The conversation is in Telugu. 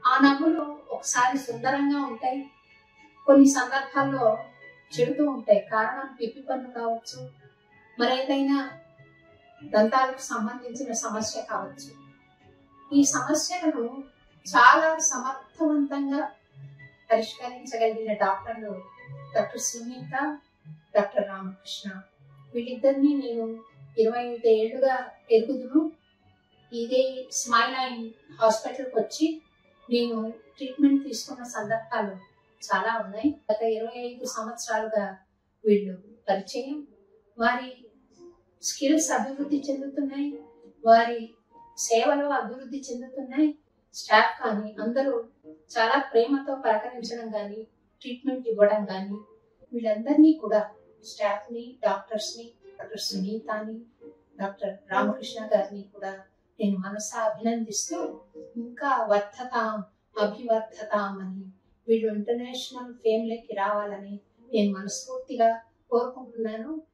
ఆ నవ్వులు ఒకసారి సుందరంగా ఉంటాయి కొన్ని సందర్భాల్లో చెడుతూ ఉంటాయి కారణం పిప్పి పన్ను కావచ్చు మరేదైనా దంతాలకు సంబంధించిన సమస్య కావచ్చు ఈ సమస్యలను చాలా సమర్థవంతంగా పరిష్కరించగలిగిన డాక్టర్లు డాక్టర్ సునీత డాక్టర్ రామకృష్ణ వీళ్ళిద్దరిని నేను ఇరవై ఐదు ఏళ్ళుగా ఎరుగుదును ఇదే స్మైల్ లైన్ హాస్పిటల్కి వచ్చి నేను ట్రీట్మెంట్ తీసుకున్న సందర్భాలు చాలా ఉన్నాయి గత ఇరవై ఐదు సంవత్సరాలుగా వీళ్ళు పరిచయం వారి స్కిల్స్ అభివృద్ధి చెందుతున్నాయి వారి సేవలు అభివృద్ధి చెందుతున్నాయి స్టాఫ్ కానీ అందరూ చాలా ప్రేమతో పలకరించడం కానీ ట్రీట్మెంట్ ఇవ్వడం కానీ వీళ్ళందరినీ కూడా స్టాఫ్ ని డాక్టర్స్ ని డాక్టర్ సునీతాని డాక్టర్ రామకృష్ణ గారిని కూడా నేను మనసా అభినందిస్తూ ఇంకా వర్ధతాం అభివర్ధతాం అని వీళ్ళు ఇంటర్నేషనల్ ఫేమ్ లెక్కి రావాలని నేను మనస్ఫూర్తిగా కోరుకుంటున్నాను